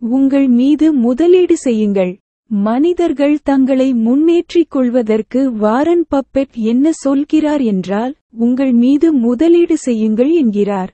உங்கள் மீது முதலீடு செய்யுங்கள் மனிதர்கள் தங்களை முன்னேற்றிக் கொள்வதற்கு வாரன் பப்பெட் என்ன சொல்கிறார் என்றால் உங்கள் மீது முதலீடு செய்யுங்கள் என்கிறார்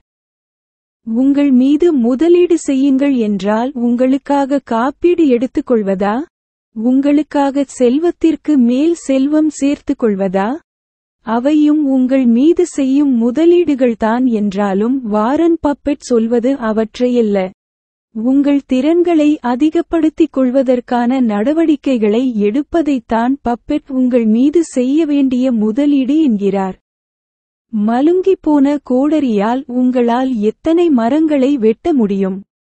உங்கள் மீது முதலீடு செய்யுங்கள் என்றால் உங்களுக்காக காப்பீடு எடுத்துக்கொள்வதா உங்களுக்காக செல்வத்திற்கு மேல் செல்வம் சேர்த்துக் கொள்வதா அவையும் உங்கள் மீது செய்யும் முதலீடுகள்தான் என்றாலும் வாரன் பப்பெட் சொல்வது அவற்றையல்ல உங்கள் திறன்களை அதிகப்படுத்திக் கொள்வதற்கான நடவடிக்கைகளை எடுப்பதைத்தான் பப்பெட் உங்கள் மீது செய்ய வேண்டிய முதலீடு என்கிறார் மலுங்கிப்போன கோடரியால் உங்களால் எத்தனை மரங்களை வெட்ட முடியும்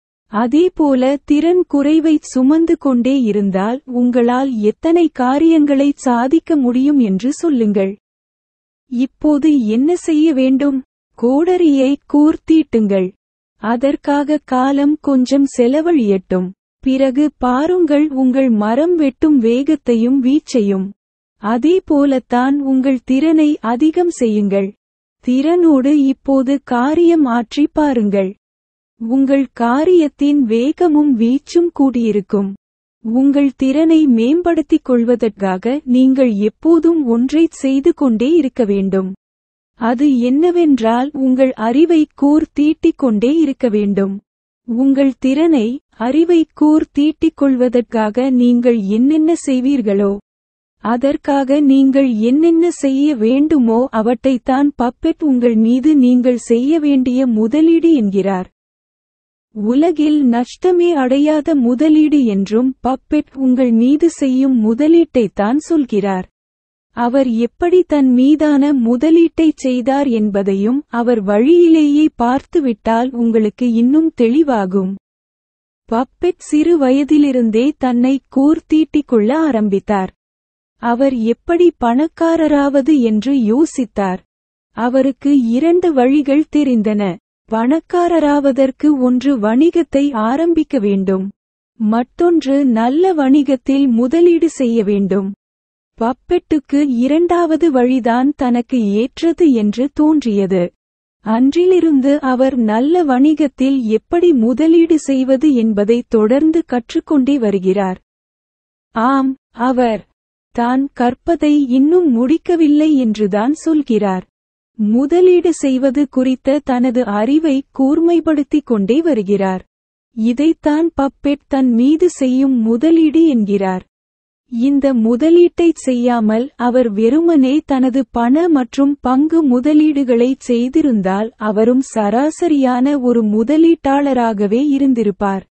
அதேபோல திறன் குறைவை சுமந்து கொண்டே இருந்தால் உங்களால் எத்தனை காரியங்களை சாதிக்க முடியும் என்று சொல்லுங்கள் இப்போது என்ன செய்ய வேண்டும் கோடரியை கூர்த்தீட்டுங்கள் அதற்காக காலம் கொஞ்சம் செலவழியட்டும் பிறகு பாருங்கள் உங்கள் மரம் வெட்டும் வேகத்தையும் வீச்சையும் அதே போலத்தான் உங்கள் திறனை அதிகம் செய்யுங்கள் திறனோடு இப்போது காரியம் ஆற்றி பாருங்கள் உங்கள் காரியத்தின் வேகமும் வீச்சும் கூடியிருக்கும் உங்கள் திறனை மேம்படுத்திக் கொள்வதற்காக நீங்கள் எப்போதும் ஒன்றைச் செய்து கொண்டே இருக்க வேண்டும் அது என்னவென்றால் உங்கள் அறிவை கூர் தீட்டிக் கொண்டே இருக்க வேண்டும் உங்கள் திறனை அறிவை கூர் தீட்டிக் கொள்வதற்காக நீங்கள் என்னென்ன செய்வீர்களோ அதற்காக நீங்கள் என்னென்ன செய்ய வேண்டுமோ அவற்றைத்தான் பப்பெட் உங்கள் மீது நீங்கள் செய்ய வேண்டிய முதலீடு என்கிறார் உலகில் நஷ்டமே அடையாத முதலீடு என்றும் பப்பெட் உங்கள் மீது செய்யும் முதலீட்டைத்தான் சொல்கிறார் அவர் எப்படி தன் மீதான முதலீட்டைச் செய்தார் என்பதையும் அவர் வழியிலேயே பார்த்துவிட்டால் உங்களுக்கு இன்னும் தெளிவாகும் பப்பெட் சிறு வயதிலிருந்தே தன்னை கூர்த்தீட்டிக் கொள்ள ஆரம்பித்தார் அவர் எப்படி பணக்காரராவது என்று யோசித்தார் அவருக்கு இரண்டு வழிகள் தெரிந்தன பணக்காரராவதற்கு ஒன்று வணிகத்தை ஆரம்பிக்க வேண்டும் மற்றொன்று நல்ல வணிகத்தில் முதலீடு செய்ய வேண்டும் பப்பெட்டுக்கு இரண்டாவது வழிதான் தனக்கு ஏற்றது என்று தோன்றியது அன்றிலிருந்து அவர் நல்ல வணிகத்தில் எப்படி முதலீடு செய்வது என்பதை தொடர்ந்து கற்றுக்கொண்டே வருகிறார் ஆம் அவர் தான் கற்பதை இன்னும் முடிக்கவில்லை என்றுதான் சொல்கிறார் முதலீடு செய்வது குறித்த தனது அறிவை கூர்மைப்படுத்திக் கொண்டே வருகிறார் இதைத்தான் பப்பெட் தன் மீது செய்யும் முதலீடு என்கிறார் இந்த முதலீட்டைச் செய்யாமல் அவர் வெறுமனே தனது பண மற்றும் பங்கு முதலீடுகளைச் செய்திருந்தால் அவரும் சராசரியான ஒரு முதலீட்டாளராகவே இருந்திருப்பார்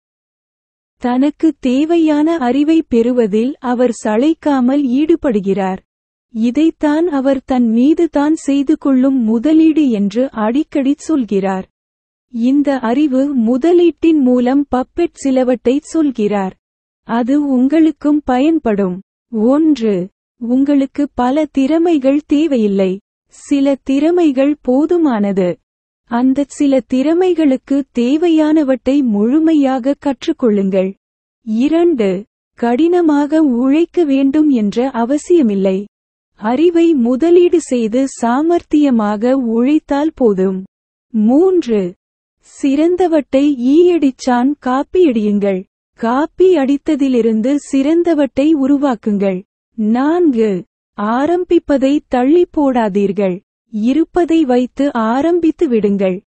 தனக்கு தேவையான அறிவை பெறுவதில் அவர் சளைக்காமல் ஈடுபடுகிறார் இதைத்தான் அவர் தன் மீது தான் செய்து கொள்ளும் முதலீடு என்று அடிக்கடி சொல்கிறார் இந்த அறிவு முதலீட்டின் மூலம் பப்பெட் சிலவற்றைச் சொல்கிறார் அது உங்களுக்கும் பயன்படும் ஒன்று உங்களுக்கு பல திறமைகள் தேவையில்லை சில திறமைகள் போதுமானது அந்த சில திறமைகளுக்கு தேவையானவற்றை முழுமையாக கற்றுக்கொள்ளுங்கள் இரண்டு கடினமாக உழைக்க வேண்டும் என்ற அவசியமில்லை அறிவை முதலீடு செய்து சாமர்த்தியமாக உழைத்தால் போதும் மூன்று சிறந்தவற்றை ஈயடிச்சான் காப்பியடியுங்கள் காப்பி அடித்ததிலிருந்து சிறந்தவற்றை உருவாக்குங்கள் நான்கு ஆரம்பிப்பதை தள்ளி போடாதீர்கள் இருப்பதை வைத்து ஆரம்பித்து விடுங்கள்